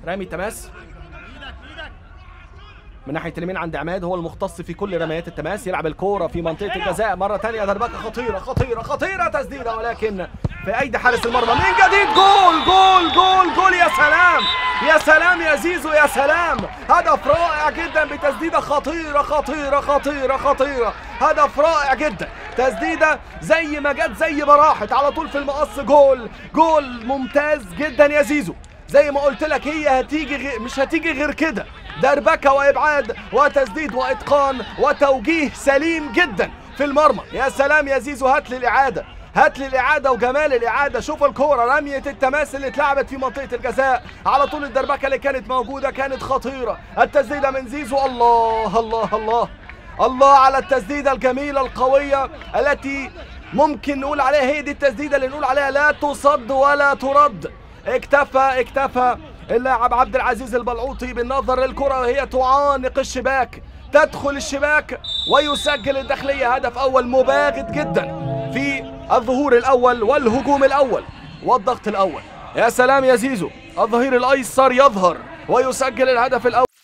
رامي التماس من ناحيه اليمين عند عماد هو المختص في كل رميات التماس يلعب الكوره في منطقه الجزاء مره ثانيه دربكه خطيره خطيره خطيره تسديده ولكن في ايدي حارس المرمى من جديد جول جول جول جول يا سلام يا سلام يا زيزو يا سلام هدف رائع جدا بتسديده خطيره خطيره خطيره خطيره هدف رائع جدا تسديده زي ما جت زي ما راحت على طول في المقص جول جول ممتاز جدا يا زيزو زي ما قلت لك هي هتيجي غير مش هتيجي غير كده دربكه وابعاد وتسديد واتقان وتوجيه سليم جدا في المرمى يا سلام يا زيزو هات لي الاعاده هات لي الاعاده وجمال الاعاده شوف الكوره رميه التماس اللي اتلعبت في منطقه الجزاء على طول الدربكه اللي كانت موجوده كانت خطيره التسديده من زيزو الله الله الله الله على التسديده الجميله القويه التي ممكن نقول عليها هي دي التسديده اللي نقول عليها لا تصد ولا ترد اكتفى اكتفى اللاعب عبد العزيز البلعوطي بالنظر للكره وهي تعانق الشباك تدخل الشباك ويسجل الداخليه هدف اول مباغت جدا في الظهور الاول والهجوم الاول والضغط الاول يا سلام يا زيزو الظهير الايسر يظهر ويسجل الهدف الاول